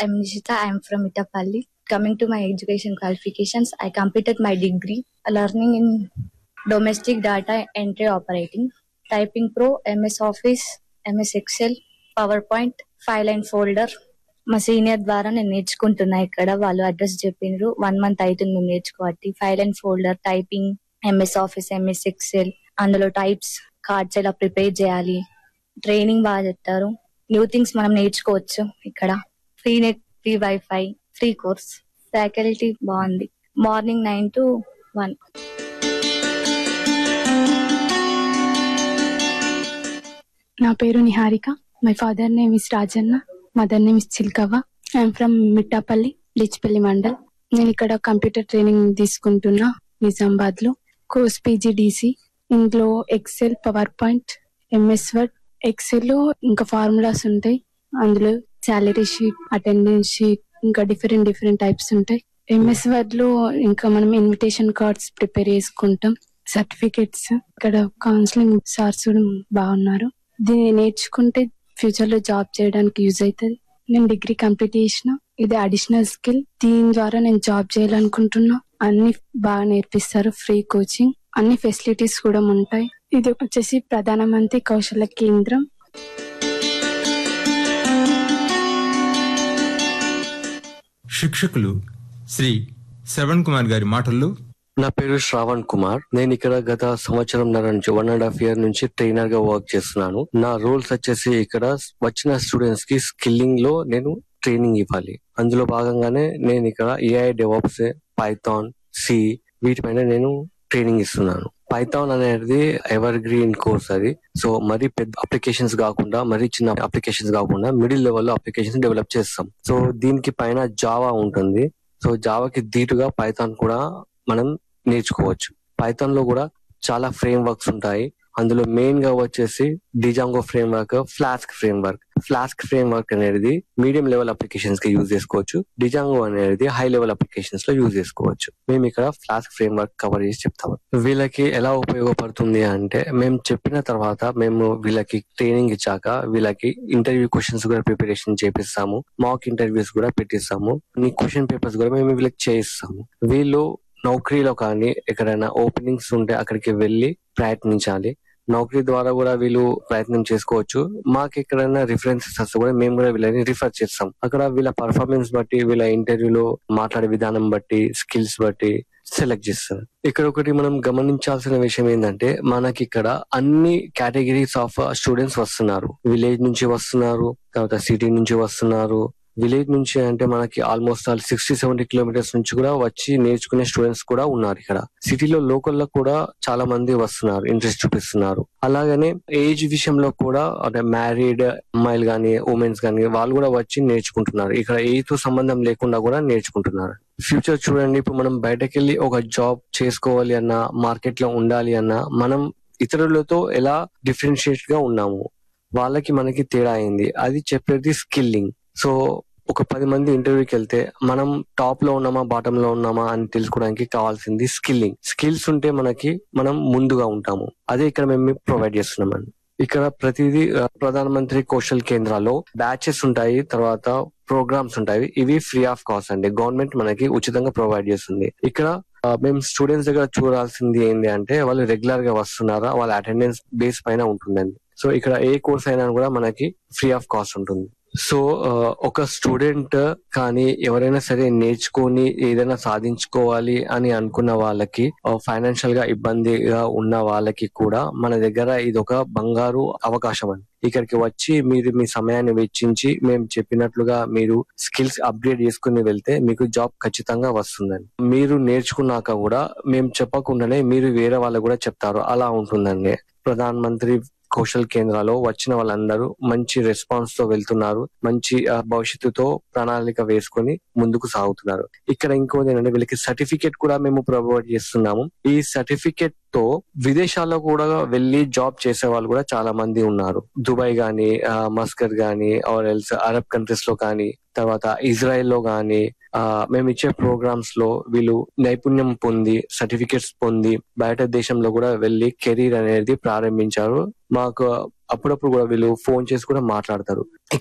I'm Nishita. I'm from Itapalli. Coming to my education qualifications, I completed my degree learning in domestic data entry operating, typing pro, MS Office, MS Excel, PowerPoint, file and folder మా senior ద్వారా నేను నేర్చుకుంటున్నా ఇక్కడ వాళ్ళు address చెప్పిండ్రు one month అవుతుంది మేము నేర్చుకోవట్టి file and folder typing MS Office MS Excel అందులో టైప్స్ కార్డ్స్ ఎలా ప్రిపేర్ చేయాలి ట్రైనింగ్ బాగా చెప్తారు న్యూ థింగ్స్ మనం నేర్చుకోవచ్చు ఇక్కడ free net free wifi free course faculty బాగుంది మార్నింగ్ నైన్ టు వన్ నా పేరు Niharika my father name is Rajanna mother name is Chilkavva I'm from Mittapalli Lichpalli mandal నేను ఇక్కడ కంప్యూటర్ ట్రైనింగ్ తీసుకుంటున్నా నిజామాబాద్ లో కోర్స్ పీజీడిసి ఇందులో Excel PowerPoint MS word Excel లో ఇంకా ఫార్ములాస్ ఉంటాయి అందులో సాలరీ షీట్ అటెండెన్స్ షీట్ ఇంకా డిఫరెంట్ డిఫరెంట్ టైప్స్ ఉంటాయి ఎంఎస్ వర్డ్ లో ఇంకా మనం ఇన్విటేషన్ కార్డ్స్ ప్రిపేర్ చేసుకుంటాం సర్టిఫికెట్స్ ఇక్కడ కౌన్సిలింగ్ సార్స్ కూడా బాగున్నారు దీన్ని నేర్చుకుంటే ఫ్యూచర్ లో జాబ్ చేయడానికి యూజ్ అవుతుంది నేను డిగ్రీ కంప్లీట్ చేసిన ఇది అడిషనల్ స్కిల్ దీని ద్వారా నేను జాబ్ చేయాలనుకుంటున్నా అన్ని బాగా నేర్పిస్తారు ఫ్రీ కోచింగ్ అన్ని ఫెసిలిటీస్ కూడా ఉంటాయి ఇది వచ్చేసి ప్రధానమంత్రి కౌశల కేంద్రం శిక్షకులు శ్రీ శ్రవణ్ కుమార్ గారి మాటల్లో నా పేరు శ్రావణ్ కుమార్ నేను ఇక్కడ గత సంవత్సరంన్నర నుంచి వన్ అండ్ హాఫ్ ఇయర్ నుంచి ట్రైనర్ గా వర్క్ చేస్తున్నాను నా రోల్స్ వచ్చేసి ఇక్కడ వచ్చిన స్టూడెంట్స్ కి స్కిల్లింగ్ లో నేను ట్రైనింగ్ ఇవ్వాలి అందులో భాగంగానే నేను ఇక్కడ ఏఐ డెవాప్స్ పైథాన్ సి వీటిపైన నేను ట్రైనింగ్ ఇస్తున్నాను పైథాన్ అనేది ఎవర్ గ్రీన్ కోర్స్ అది సో మరి పెద్ద అప్లికేషన్స్ కాకుండా మరి చిన్న అప్లికేషన్స్ కాకుండా మిడిల్ లెవెల్ లో అప్లికేషన్స్ డెవలప్ చేస్తాం సో దీనికి పైన జావా ఉంటుంది సో జావాకి ధీటుగా పైథాన్ కూడా మనం నేర్చుకోవచ్చు పైథాన్ లో కూడా చాలా ఫ్రేమ్ వర్క్స్ ఉంటాయి అందులో మెయిన్ గా వచ్చేసి Django framework Flask framework Flask framework అనేది మీడియం లెవెల్ అప్లికేషన్స్ కి యూజ్ చేసుకోవచ్చు డిజాంగో అనేది హై లెవెల్ అప్లికేషన్స్ లో యూజ్ చేసుకోవచ్చు మేము ఇక్కడ ఫ్లాస్క్ ఫ్రేమ్ వర్క్ కవర్ చేసి చెప్తాము వీళ్ళకి ఎలా ఉపయోగపడుతుంది అంటే మేము చెప్పిన తర్వాత మేము వీళ్ళకి ట్రైనింగ్ ఇచ్చాక వీళ్ళకి ఇంటర్వ్యూ క్వశ్చన్స్ కూడా ప్రిపరేషన్ చేపిస్తాము మాక్ ఇంటర్వ్యూస్ కూడా పెట్టిస్తాము ఈ క్వశ్చన్ పేపర్స్ కూడా మేము వీళ్ళకి చేయిస్తాము వీళ్ళు నౌకరీలో కానీ ఎక్కడైనా ఓపెనింగ్స్ ఉంటే అక్కడికి వెళ్ళి ప్రయత్నించాలి నౌకరీ ద్వారా కూడా వీళ్ళు ప్రయత్నం చేసుకోవచ్చు మాకు ఎక్కడైనా రిఫరెన్సెస్ వస్తే కూడా మేము కూడా వీళ్ళని రిఫర్ చేస్తాం అక్కడ వీళ్ళ పర్ఫార్మెన్స్ బట్టి వీళ్ళ ఇంటర్వ్యూలో మాట్లాడే విధానం బట్టి స్కిల్స్ బట్టి సెలెక్ట్ చేస్తారు ఇక్కడ ఒకటి మనం గమనించాల్సిన విషయం ఏంటంటే మనకి ఇక్కడ అన్ని కేటగిరీస్ ఆఫ్ స్టూడెంట్స్ వస్తున్నారు విలేజ్ నుంచి వస్తున్నారు తర్వాత సిటీ నుంచి వస్తున్నారు విలేజ్ నుంచి అంటే మనకి almost all sixty seventy kilometres నుంచి కూడా వచ్చి నేర్చుకునే స్టూడెంట్స్ కూడా ఉన్నారు ఇక్కడ సిటీలో లోకల్ లో కూడా చాలా మంది వస్తున్నారు ఇంట్రెస్ట్ చూపిస్తున్నారు అలాగనే ఏజ్ విషయంలో కూడా అంటే మ్యారీడ్ అమ్మాయిలు కానీ ఉమెన్స్ కానీ వాళ్ళు కూడా వచ్చి నేర్చుకుంటున్నారు ఇక్కడ ఏజ్ తో సంబంధం లేకుండా కూడా నేర్చుకుంటున్నారు ఫ్యూచర్ చూడండి ఇప్పుడు మనం బయటకు వెళ్ళి ఒక జాబ్ చేసుకోవాలి అన్నా మార్కెట్ లో ఉండాలి అన్నా మనం ఇతరులతో ఎలా డిఫరెన్షియేట్ గా ఉన్నాము వాళ్ళకి మనకి తేడా అయింది అది చెప్పేది స్కిల్లింగ్ సో ఒక పది మంది ఇంటర్వ్యూకి వెళ్తే మనం టాప్ లో ఉన్నామా బాటమ్ లో ఉన్నామా అని తెలుసుకోవడానికి కావాల్సింది స్కిల్లింగ్ స్కిల్స్ ఉంటే మనకి మనం ముందుగా ఉంటాము అదే ఇక్కడ మేము ప్రొవైడ్ చేస్తున్నామండి ఇక్కడ ప్రతిదీ ఆ, ప్రధానమంత్రి కౌశల్ కేంద్రాల్లో బ్యాచెస్ ఉంటాయి తర్వాత ప్రోగ్రామ్స్ ఉంటాయి ఇవి ఫ్రీ ఆఫ్ కాస్ట్ అండి గవర్నమెంట్ మనకి ఉచితంగా ప్రొవైడ్ చేస్తుంది ఇక్కడ ఆ, మేము స్టూడెంట్స్ దగ్గర చూడాల్సింది ఏంటి అంటే వాళ్ళు రెగ్యులర్ గా వస్తున్నారా వాళ్ళ అటెండెన్స్ బేస్ పైన ఉంటుందండి సో ఇక్కడ ఏ కోర్స్ అయినా కూడా మనకి ఫ్రీ ఆఫ్ కాస్ట్ ఉంటుంది సో ఆ, ఒక స్టూడెంట్ కానీ ఎవరైనా సరే నేర్చుకొని ఏదైనా సాధించుకోవాలి అని అనుకున్న వాళ్ళకి ఫైనాన్షియల్ గా ఇబ్బందిగా ఉన్న వాళ్ళకి కూడా మన దగ్గర ఇది ఒక బంగారు అవకాశం అండి ఇక్కడికి వచ్చి మీరు మీ సమయాన్ని వెచ్చించి మేము చెప్పినట్లుగా మీరు స్కిల్స్ అప్గ్రేడ్ చేసుకుని వెళ్తే మీకు జాబ్ ఖచ్చితంగా వస్తుందండి మీరు నేర్చుకున్నాక కూడా మేము చెప్పకుండానే మీరు వేరే వాళ్ళకు కూడా చెప్తారు అలా ఉంటుందండి ప్రధాన మంత్రి కౌశల్ కేంద్రాలో వచ్చిన వాళ్ళందరూ మంచి రెస్పాన్స్ తో వెళ్తున్నారు మంచి ఆ, భవిష్యత్తుతో ప్రణాళిక వేసుకొని ముందుకు సాగుతున్నారు ఇక్కడ ఇంకోటి ఏంటంటే వీళ్ళకి సర్టిఫికేట్ కూడా మేము ప్రొవైడ్ చేస్తున్నాము ఈ సర్టిఫికేట్ తో విదేశాల్లో కూడా వెళ్ళి జాబ్ చేసే వాళ్ళు కూడా చాలా మంది ఉన్నారు దుబాయ్ గానీ ఆ, మస్కర్ గానీ ఆర్ ఎల్స్ అరబ్ కంట్రీస్ లో కానీ తర్వాత ఇజ్రాయెల్ లో గానీ ఆ, మేము ఇచ్చే ప్రోగ్రామ్స్ లో వీళ్ళు నైపుణ్యం పొంది సర్టిఫికేట్స్ పొంది బయట దేశంలో కూడా వెళ్ళి కెరీర్ అనేది ప్రారంభించారు మాకు అప్పుడప్పుడు కూడా వీళ్ళు ఫోన్ చేసి కూడా మాట్లాడతారు